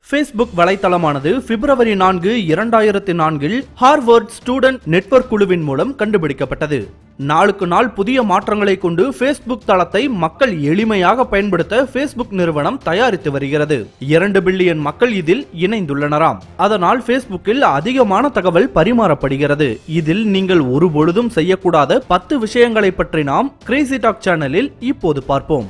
Facebook வலைத்தளமானது பிப்ரவரி நான்கு இரண்டாயிரத்தி நான்கில் ஹார்வர்ட் ஸ்டூடெண்ட் நெட்வொர்க் குழுவின் மூலம் கண்டுபிடிக்கப்பட்டது நாளுக்கு நாள் புதிய மாற்றங்களை கொண்டு ஃபேஸ்புக் தளத்தை மக்கள் எளிமையாக பயன்படுத்த ஃபேஸ்புக் நிறுவனம் தயாரித்து வருகிறது இரண்டு பில்லியன் மக்கள் இதில் இணைந்துள்ளனராம் அதனால் ஃபேஸ்புக்கில் அதிகமான தகவல் பரிமாறப்படுகிறது இதில் நீங்கள் ஒருபொழுதும் செய்யக்கூடாத பத்து விஷயங்களை பற்றி நாம் கிரேசி டாக் சேனலில் இப்போது பார்ப்போம்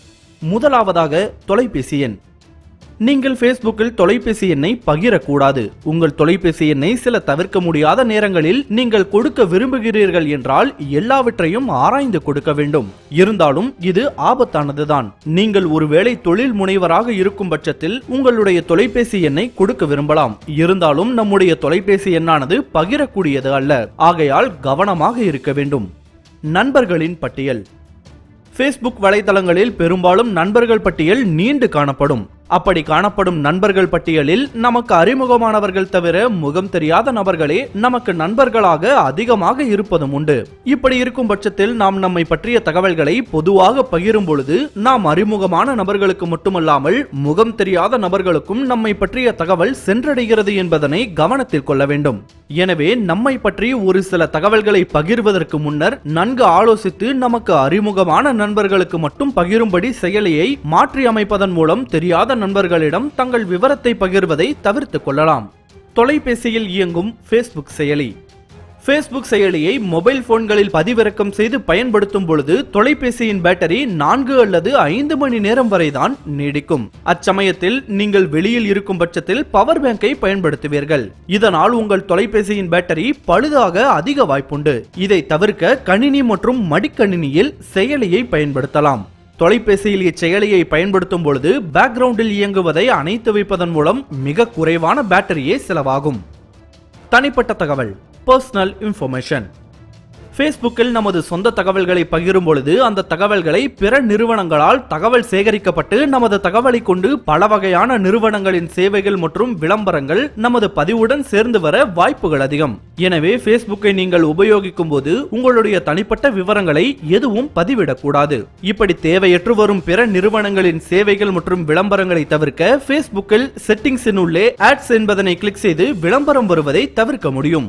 முதலாவதாக தொலைபேசி எண் நீங்கள் ஃபேஸ்புக்கில் தொலைபேசி எண்ணை பகிரக்கூடாது உங்கள் தொலைபேசி எண்ணை சில தவிர்க்க முடியாத நேரங்களில் நீங்கள் கொடுக்க விரும்புகிறீர்கள் என்றால் எல்லாவற்றையும் ஆராய்ந்து கொடுக்க வேண்டும் இருந்தாலும் இது ஆபத்தானதுதான் நீங்கள் ஒருவேளை தொழில் முனைவராக இருக்கும் பட்சத்தில் உங்களுடைய தொலைபேசி எண்ணை கொடுக்க விரும்பலாம் இருந்தாலும் நம்முடைய தொலைபேசி எண்ணானது பகிரக்கூடியது அல்ல ஆகையால் கவனமாக இருக்க வேண்டும் நண்பர்களின் பட்டியல் ஃபேஸ்புக் வலைதளங்களில் பெரும்பாலும் நண்பர்கள் பட்டியல் நீண்டு காணப்படும் அப்படி காணப்படும் நண்பர்கள் பட்டியலில் நமக்கு அறிமுகமானவர்கள் தவிர முகம் தெரியாத நபர்களே நமக்கு நண்பர்களாக அதிகமாக இருப்பதும் உண்டு இப்படி இருக்கும் பட்சத்தில் நாம் நம்மை பற்றிய தகவல்களை பொதுவாக பகிரும் பொழுது நாம் அறிமுகமான நபர்களுக்கு மட்டுமல்லாமல் முகம் தெரியாத நபர்களுக்கும் நம்மை பற்றிய தகவல் சென்றடைகிறது என்பதனை கவனத்தில் கொள்ள வேண்டும் எனவே நம்மை பற்றி ஒரு சில தகவல்களை பகிர்வதற்கு முன்னர் நன்கு ஆலோசித்து நமக்கு அறிமுகமான நண்பர்களுக்கு மட்டும் பகிரும்படி செயலியை மாற்றி அமைப்பதன் மூலம் தெரியாத நண்பர்களிடம் தங்கள் விவரத்தை பகிர்வதை தவிர்த்து கொள்ளலாம் தொலைபேசியில் இயங்கும் ஃபேஸ்புக் செயலி ஃபேஸ்புக் செயலியை மொபைல் போன்களில் பதிவிறக்கம் செய்து பயன்படுத்தும் பொழுது தொலைபேசியின் பேட்டரி நான்கு அல்லது ஐந்து மணி நேரம் வரைதான் நீடிக்கும் அச்சமயத்தில் நீங்கள் வெளியில் இருக்கும் பட்சத்தில் பவர் பேங்கை பயன்படுத்துவீர்கள் இதனால் உங்கள் தொலைபேசியின் பேட்டரி பழுதாக அதிக வாய்ப்புண்டு இதை தவிர்க்க கணினி மற்றும் மடிக்கணினியில் செயலியை பயன்படுத்தலாம் தொலைபேசியில் இச்செயலியை பயன்படுத்தும் பொழுது பேக்ரவுண்டில் இயங்குவதை அணைத்து வைப்பதன் மூலம் மிக குறைவான பேட்டரியே செலவாகும் தனிப்பட்ட தகவல் பர்சனல் இன்ஃபர்மேஷன் ஃபேஸ்புக்கில் நமது சொந்த தகவல்களை பகிரும் பொழுது அந்த தகவல்களை பிற நிறுவனங்களால் தகவல் சேகரிக்கப்பட்டு நமது தகவலை கொண்டு பல வகையான நிறுவனங்களின் சேவைகள் மற்றும் விளம்பரங்கள் நமது பதிவுடன் சேர்ந்து வர வாய்ப்புகள் அதிகம் எனவே ஃபேஸ்புக்கை நீங்கள் உபயோகிக்கும் போது உங்களுடைய தனிப்பட்ட விவரங்களை எதுவும் பதிவிடக்கூடாது இப்படி தேவையற்று வரும் பிற நிறுவனங்களின் சேவைகள் மற்றும் விளம்பரங்களை தவிர்க்க ஃபேஸ்புக்கில் செட்டிங்ஸின் உள்ளே ஆட்ஸ் என்பதனை கிளிக் செய்து விளம்பரம் வருவதை தவிர்க்க முடியும்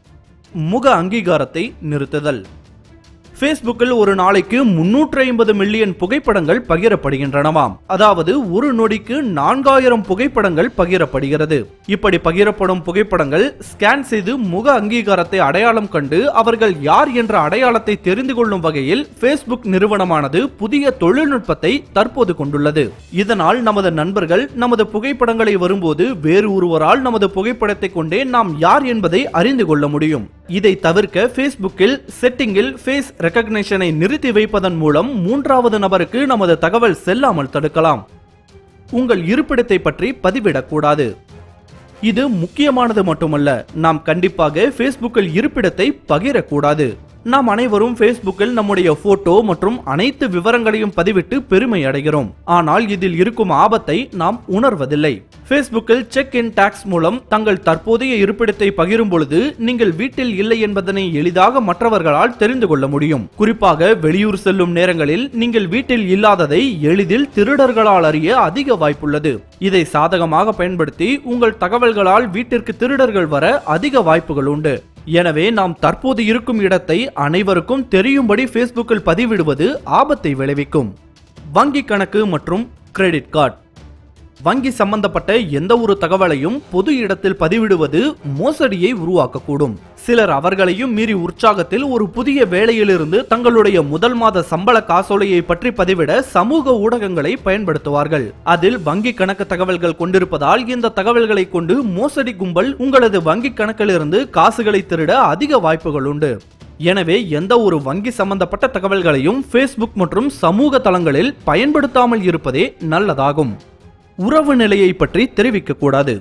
முக அங்கீகாரத்தை நிறுத்துதல் ஃபேஸ்புக்கில் ஒரு நாளைக்கு முன்னூற்றி ஐம்பது மில்லியன் புகைப்படங்கள் பகிரப்படுகின்றனவாம் அதாவது ஒரு நொடிக்கு நான்காயிரம் புகைப்படங்கள் பகிரப்படுகிறது இப்படி பகிரப்படும் புகைப்படங்கள் ஸ்கேன் செய்து முக அங்கீகாரத்தை அடையாளம் கண்டு அவர்கள் யார் என்ற அடையாளத்தை தெரிந்து கொள்ளும் வகையில் ஃபேஸ்புக் நிறுவனமானது புதிய தொழில்நுட்பத்தை தற்போது கொண்டுள்ளது இதனால் நமது நண்பர்கள் நமது புகைப்படங்களை வரும்போது வேறு ஒருவரால் நமது புகைப்படத்தை கொண்டே நாம் யார் என்பதை அறிந்து கொள்ள முடியும் இதை தவிர்க்க ஃபேஸ்புக்கில் செட்டிங்கில் ஃபேஸ் ரெக்கக்னிஷனை நிறுத்தி வைப்பதன் மூலம் மூன்றாவது நபருக்கு நமது தகவல் செல்லாமல் தடுக்கலாம் உங்கள் இருப்பிடத்தை பற்றி பதிவிடக்கூடாது இது முக்கியமானது மட்டுமல்ல நாம் கண்டிப்பாக ஃபேஸ்புக்கில் இருப்பிடத்தை பகிரக்கூடாது நாம் அனைவரும் ஃபேஸ்புக்கில் நம்முடைய போட்டோ மற்றும் அனைத்து விவரங்களையும் பதிவிட்டு பெருமை அடைகிறோம் ஆனால் இதில் இருக்கும் ஆபத்தை நாம் உணர்வதில்லை ஃபேஸ்புக்கில் செக் இன் டாக்ஸ் மூலம் தங்கள் தற்போதைய இருப்பிடத்தை பகிரும் பொழுது நீங்கள் வீட்டில் இல்லை என்பதனை எளிதாக மற்றவர்களால் தெரிந்து கொள்ள முடியும் குறிப்பாக வெளியூர் செல்லும் நேரங்களில் நீங்கள் வீட்டில் இல்லாததை எளிதில் திருடர்களால் அறிய அதிக வாய்ப்புள்ளது இதை சாதகமாக பயன்படுத்தி உங்கள் தகவல்களால் வீட்டிற்கு திருடர்கள் வர அதிக வாய்ப்புகள் உண்டு எனவே நாம் தற்போது இருக்கும் இடத்தை அனைவருக்கும் தெரியும்படி ஃபேஸ்புக்கில் பதிவிடுவது ஆபத்தை விளைவிக்கும் வங்கி கணக்கு மற்றும் கிரெடிட் கார்டு வங்கி சம்பந்தப்பட்ட எந்த ஒரு தகவலையும் பொது இடத்தில் பதிவிடுவது மோசடியை உருவாக்கக்கூடும் சிலர் அவர்களையும் மீறி உற்சாகத்தில் ஒரு புதிய வேலையிலிருந்து தங்களுடைய முதல் மாத சம்பள காசோலையை பற்றி பதிவிட சமூக ஊடகங்களை பயன்படுத்துவார்கள் அதில் வங்கி கணக்கு தகவல்கள் கொண்டிருப்பதால் இந்த தகவல்களை கொண்டு மோசடி கும்பல் உங்களது வங்கி கணக்கிலிருந்து காசுகளை திருட அதிக வாய்ப்புகள் உண்டு எனவே எந்த ஒரு வங்கி சம்பந்தப்பட்ட தகவல்களையும் ஃபேஸ்புக் மற்றும் சமூக தளங்களில் பயன்படுத்தாமல் இருப்பதே நல்லதாகும் உறவு நிலையை பற்றி தெரிவிக்க கூடாது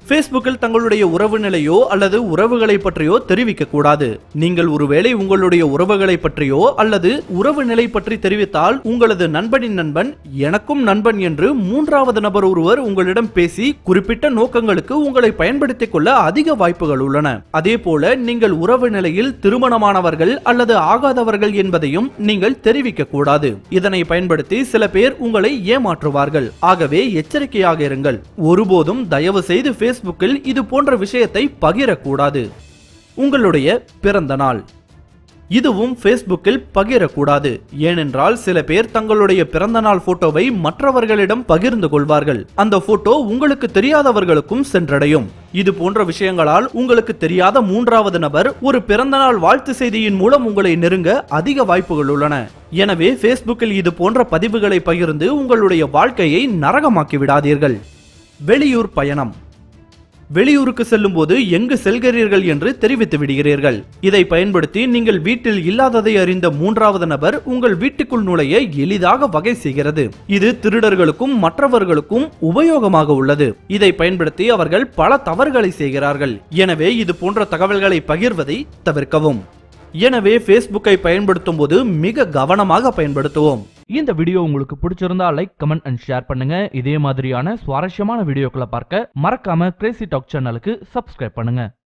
ஃபேஸ்புக்கில் தங்களுடைய உறவு நிலையோ அல்லது உறவுகளை பற்றியோ தெரிவிக்க கூடாது நீங்கள் ஒருவேளை உங்களுடைய உறவுகளை பற்றியோ அல்லது உறவு நிலை பற்றி தெரிவித்தால் உங்களது நண்பனின் நண்பன் எனக்கும் நண்பன் என்று மூன்றாவது நபர் ஒருவர் உங்களிடம் பேசி குறிப்பிட்ட நோக்கங்களுக்கு உங்களை பயன்படுத்திக் கொள்ள அதிக வாய்ப்புகள் உள்ளன அதே போல நீங்கள் உறவு நிலையில் திருமணமானவர்கள் அல்லது ஆகாதவர்கள் என்பதையும் நீங்கள் தெரிவிக்க கூடாது இதனை பயன்படுத்தி சில பேர் உங்களை ஏமாற்றுவார்கள் ஆகவே எச்சரிக்கையாக இருங்கள் ஒருபோதும் தயவு செய்து ஃபேஸ்புக்கில் இது போன்ற விஷயத்தை பகிரக்கூடாது உங்களுடைய பிறந்த நாள் இதுவும் ஃபேஸ்புக்கில் பகிரக்கூடாது ஏனென்றால் சில பேர் தங்களுடைய பிறந்த நாள் போட்டோவை மற்றவர்களிடம் பகிர்ந்து கொள்வார்கள் அந்த போட்டோ உங்களுக்கு தெரியாதவர்களுக்கும் சென்றடையும் இது போன்ற விஷயங்களால் உங்களுக்கு தெரியாத மூன்றாவது நபர் ஒரு பிறந்தநாள் வாழ்த்து செய்தியின் மூலம் உங்களை நெருங்க அதிக வாய்ப்புகள் உள்ளன எனவே ஃபேஸ்புக்கில் இது போன்ற பதிவுகளை பகிர்ந்து உங்களுடைய வாழ்க்கையை நரகமாக்கி விடாதீர்கள் வெளியூர் பயணம் வெளியூருக்கு செல்லும் போது எங்கு செல்கிறீர்கள் என்று தெரிவித்து விடுகிறீர்கள் இதை பயன்படுத்தி நீங்கள் வீட்டில் இல்லாததை அறிந்த மூன்றாவது நபர் உங்கள் வீட்டுக்குள் நுழைய எளிதாக வகை செய்கிறது இது திருடர்களுக்கும் மற்றவர்களுக்கும் உபயோகமாக உள்ளது இதை பயன்படுத்தி அவர்கள் பல தவறுகளை செய்கிறார்கள் எனவே இது போன்ற தகவல்களை பகிர்வதை தவிர்க்கவும் எனவே ஃபேஸ்புக்கை பயன்படுத்தும் போது மிக கவனமாக பயன்படுத்துவோம் இந்த வீடியோ உங்களுக்கு பிடிச்சிருந்தா லைக் கமெண்ட் அண்ட் ஷேர் பண்ணுங்க இதே மாதிரியான சுவாரஸ்யமான வீடியோக்களை பார்க்க மறக்காம கிரேசி டாக் சேனலுக்கு சப்ஸ்கிரைப் பண்ணுங்க